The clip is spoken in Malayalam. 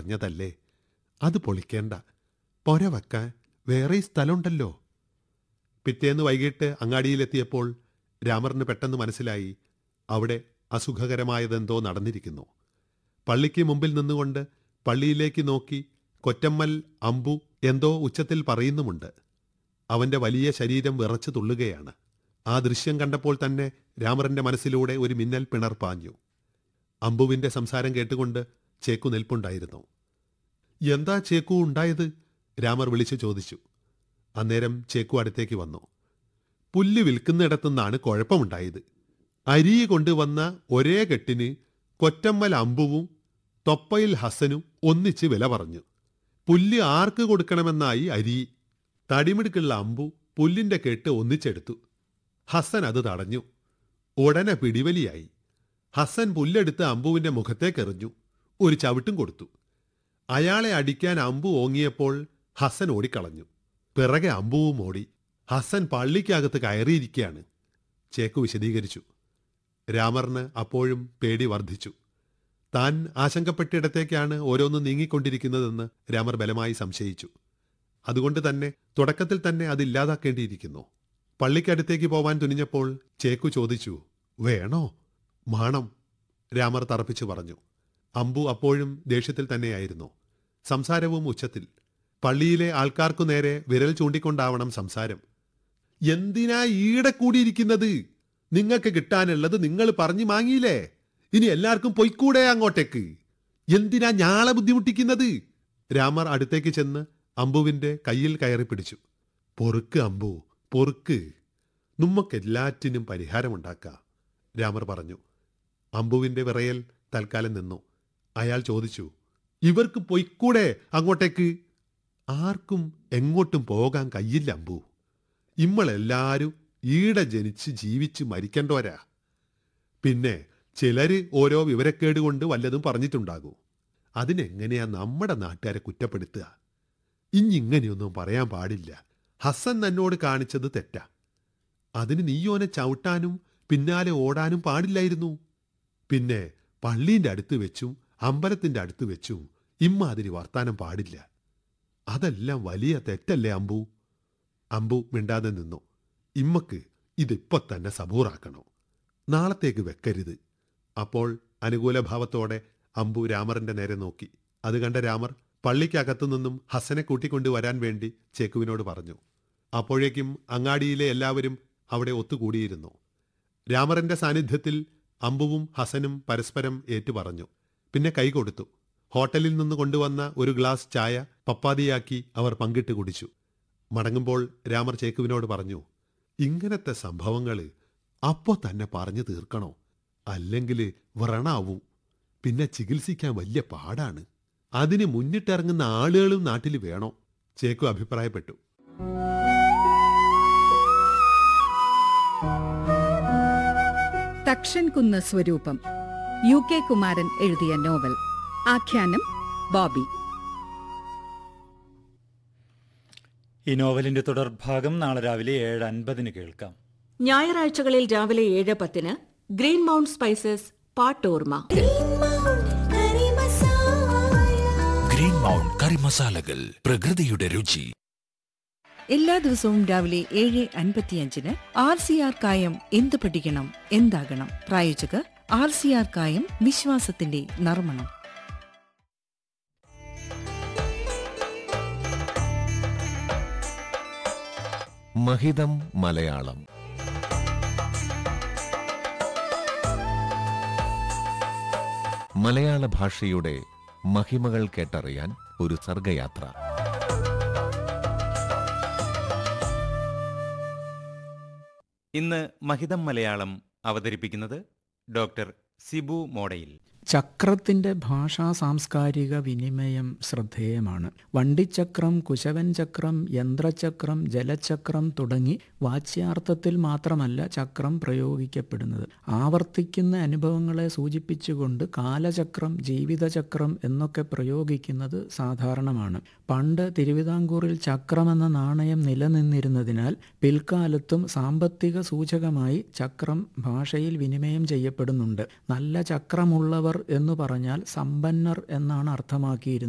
പറഞ്ഞതല്ലേ അത് പൊളിക്കേണ്ട പൊര വെക്കാൻ വേറെ സ്ഥലമുണ്ടല്ലോ പിറ്റേന്ന് വൈകിട്ട് അങ്ങാടിയിലെത്തിയപ്പോൾ രാമറിന് പെട്ടെന്ന് മനസ്സിലായി അവിടെ അസുഖകരമായതെന്തോ നടന്നിരിക്കുന്നു പള്ളിക്ക് മുമ്പിൽ നിന്നുകൊണ്ട് പള്ളിയിലേക്ക് നോക്കി കൊറ്റമ്മൽ അമ്പു എന്തോ ഉച്ചത്തിൽ പറയുന്നുമുണ്ട് അവന്റെ വലിയ ശരീരം വിറച്ചു തുള്ളുകയാണ് ആ ദൃശ്യം കണ്ടപ്പോൾ തന്നെ രാമറിന്റെ മനസ്സിലൂടെ ഒരു മിന്നൽ പിണർ പാഞ്ഞു അമ്പുവിന്റെ സംസാരം കേട്ടുകൊണ്ട് ചേക്കു നിൽപ്പുണ്ടായിരുന്നു എന്താ ചേക്കു ഉണ്ടായത് രാമർ വിളിച്ചു ചോദിച്ചു അന്നേരം ചേക്കു അടുത്തേക്ക് വന്നു പുല്ല് വിൽക്കുന്നിടത്തുനിന്നാണ് കുഴപ്പമുണ്ടായത് അരി കൊണ്ടുവന്ന ഒരേ കെട്ടിന് കൊറ്റമ്മൽ അമ്പുവും തൊപ്പയിൽ ഹസനും ഒന്നിച്ച് വില പറഞ്ഞു പുല്ല് ആർക്ക് കൊടുക്കണമെന്നായി അരി തടിമിടുക്കുള്ള അമ്പു പുല്ലിന്റെ കെട്ട് ഒന്നിച്ചെടുത്തു ഹസൻ അത് തടഞ്ഞു ഉടനെ പിടിവലിയായി ഹസൻ പുല്ലെടുത്ത് അമ്പുവിന്റെ മുഖത്തേക്കെറിഞ്ഞു ഒരു ചവിട്ടും കൊടുത്തു അയാളെ അടിക്കാൻ അമ്പു ഓങ്ങിയപ്പോൾ ഹസൻ ഓടിക്കളഞ്ഞു പിറകെ അമ്പുവും ഓടി ഹസൻ പള്ളിക്കകത്ത് കയറിയിരിക്കുകയാണ് ചേക്കു വിശദീകരിച്ചു രാമറിന് അപ്പോഴും പേടി വർദ്ധിച്ചു താൻ ആശങ്കപ്പെട്ടിടത്തേക്കാണ് ഓരോന്ന് നീങ്ങിക്കൊണ്ടിരിക്കുന്നതെന്ന് രാമർ ബലമായി സംശയിച്ചു അതുകൊണ്ട് തന്നെ തുടക്കത്തിൽ തന്നെ അതില്ലാതാക്കേണ്ടിയിരിക്കുന്നു പള്ളിക്കടുത്തേക്ക് പോവാൻ തുനിഞ്ഞപ്പോൾ ചേക്കു ചോദിച്ചു വേണോ മാണം രാമർ തറപ്പിച്ചു പറഞ്ഞു അമ്പു അപ്പോഴും ദേഷ്യത്തിൽ തന്നെയായിരുന്നു സംസാരവും ഉച്ചത്തിൽ പള്ളിയിലെ ആൾക്കാർക്കു നേരെ വിരൽ ചൂണ്ടിക്കൊണ്ടാവണം സംസാരം എന്തിനാ ഈടെ കൂടിയിരിക്കുന്നത് നിങ്ങൾക്ക് കിട്ടാനുള്ളത് നിങ്ങൾ പറഞ്ഞു വാങ്ങിയില്ലേ ഇനി എല്ലാവർക്കും പൊയ്ക്കൂടെ അങ്ങോട്ടേക്ക് എന്തിനാ ഞാളെ ബുദ്ധിമുട്ടിക്കുന്നത് രാമർ അടുത്തേക്ക് ചെന്ന് അമ്പുവിന്റെ കയ്യിൽ കയറി പിടിച്ചു പൊറുക്ക് അമ്പു പൊറുക്ക് നമ്മക്കെല്ലാറ്റിനും പരിഹാരമുണ്ടാക്കാം രാമർ പറഞ്ഞു അമ്പുവിന്റെ വിറയൽ തൽക്കാലം നിന്നു അയാൾ ചോദിച്ചു ഇവർക്ക് പൊയ്ക്കൂടെ അങ്ങോട്ടേക്ക് ആർക്കും എങ്ങോട്ടും പോകാൻ കയ്യില്ല അമ്പു ഇമ്മളെല്ലാരും ഈടെ ജനിച്ച് ജീവിച്ച് മരിക്കേണ്ടവരാ പിന്നെ ചിലര് ഓരോ വിവരക്കേട് കൊണ്ട് വല്ലതും പറഞ്ഞിട്ടുണ്ടാകൂ അതിനെങ്ങനെയാ നമ്മുടെ നാട്ടുകാരെ കുറ്റപ്പെടുത്തുക ഇഞ്ഞിങ്ങനെയൊന്നും പറയാൻ പാടില്ല ഹസൻ എന്നോട് കാണിച്ചത് തെറ്റാ അതിന് നീയോനെ ചവിട്ടാനും പിന്നാലെ ഓടാനും പാടില്ലായിരുന്നു പിന്നെ പള്ളീന്റെ അടുത്ത് വെച്ചും അമ്പലത്തിന്റെ അടുത്ത് വെച്ചും ഇമ്മാതിരി വർത്താനം പാടില്ല അതെല്ലാം വലിയ തെറ്റല്ലേ അമ്പു അമ്പു മിണ്ടാതെ നിന്നു ഇമ്മക്ക് ഇതിപ്പോ തന്നെ സബൂറാക്കണോ നാളത്തേക്ക് വെക്കരുത് അപ്പോൾ അനുകൂല ഭാവത്തോടെ അമ്പു രാമറിന്റെ നേരെ നോക്കി അത് കണ്ട രാമർ പള്ളിക്കകത്തു നിന്നും ഹസനെ കൂട്ടിക്കൊണ്ടുവരാൻ വേണ്ടി ചേക്കുവിനോട് പറഞ്ഞു അപ്പോഴേക്കും അങ്ങാടിയിലെ എല്ലാവരും അവിടെ ഒത്തുകൂടിയിരുന്നു രാമറിന്റെ സാന്നിധ്യത്തിൽ അമ്പുവും ഹസനും പരസ്പരം ഏറ്റുപറഞ്ഞു പിന്നെ കൈ കൊടുത്തു ഹോട്ടലിൽ നിന്ന് കൊണ്ടുവന്ന ഒരു ഗ്ലാസ് ചായ പപ്പാതിയാക്കി അവർ പങ്കിട്ട് കുടിച്ചു മടങ്ങുമ്പോൾ രാമർ ചേക്കുവിനോട് പറഞ്ഞു ഇങ്ങനത്തെ സംഭവങ്ങള് അപ്പോ തന്നെ പറഞ്ഞു തീർക്കണോ അല്ലെങ്കിൽ വ്രണാവും പിന്നെ ചികിത്സിക്കാൻ വലിയ പാടാണ് അതിന് മുന്നിട്ടിറങ്ങുന്ന ആളുകളും നാട്ടിൽ വേണോ ചേക്കു അഭിപ്രായപ്പെട്ടു തക്ഷൻ കുന്ന് സ്വരൂപം യു കെ കുമാരൻ എഴുതിയ നോവൽ ആഖ്യാനം ബോബി ഈ നോവലിന്റെ തുടർഭാഗം നാളെ രാവിലെ ഏഴ് അൻപതിന് കേൾക്കാം ഞായറാഴ്ചകളിൽ രാവിലെ ഏഴ് പത്തിന് ഗ്രീൻ മൗണ്ട് സ്പൈസസ് പാട്ടോർമ ഗ്രീൻ മൗണ്ട് കറി മസാലകൾ പ്രകൃതിയുടെ രുചി എല്ലാ ദിവസവും രാവിലെ ഏഴ് അൻപത്തിയഞ്ചിന് ആർ സി ആർ കായം എന്ത് പഠിക്കണം എന്താകണം പ്രായോജകർ ആർ സി ആർ കായം വിശ്വാസത്തിന്റെ നർമ്മണം മഹിതം മലയാളം മലയാള ഭാഷയുടെ മഹിമകൾ കേട്ടറിയാൻ ഒരു സർഗയാത്ര ഇന്ന് മഹിതം മലയാളം അവതരിപ്പിക്കുന്നത് ഡോക്ടർ സിബു മോഡയിൽ ചക്രത്തിന്റെ ഭാഷാ സാംസ്കാരിക വിനിമയം ശ്രദ്ധേയമാണ് വണ്ടിച്ചക്രം കുശവൻ ചക്രം യന്ത്രചക്രം ജലചക്രം തുടങ്ങി വാച്യാർത്ഥത്തിൽ മാത്രമല്ല ചക്രം പ്രയോഗിക്കപ്പെടുന്നത് ആവർത്തിക്കുന്ന അനുഭവങ്ങളെ സൂചിപ്പിച്ചുകൊണ്ട് കാലചക്രം ജീവിതചക്രം എന്നൊക്കെ പ്രയോഗിക്കുന്നത് സാധാരണമാണ് പണ്ട് തിരുവിതാംകൂറിൽ ചക്രമെന്ന നാണയം നിലനിന്നിരുന്നതിനാൽ പിൽക്കാലത്തും സാമ്പത്തിക സൂചകമായി ചക്രം ഭാഷയിൽ വിനിമയം ചെയ്യപ്പെടുന്നുണ്ട് നല്ല ചക്രമുള്ളവർ എന്ന് പറഞ്ഞാൽ സമ്പന്നർ എന്നാണ് അർത്ഥമാക്കിയിരുന്നത്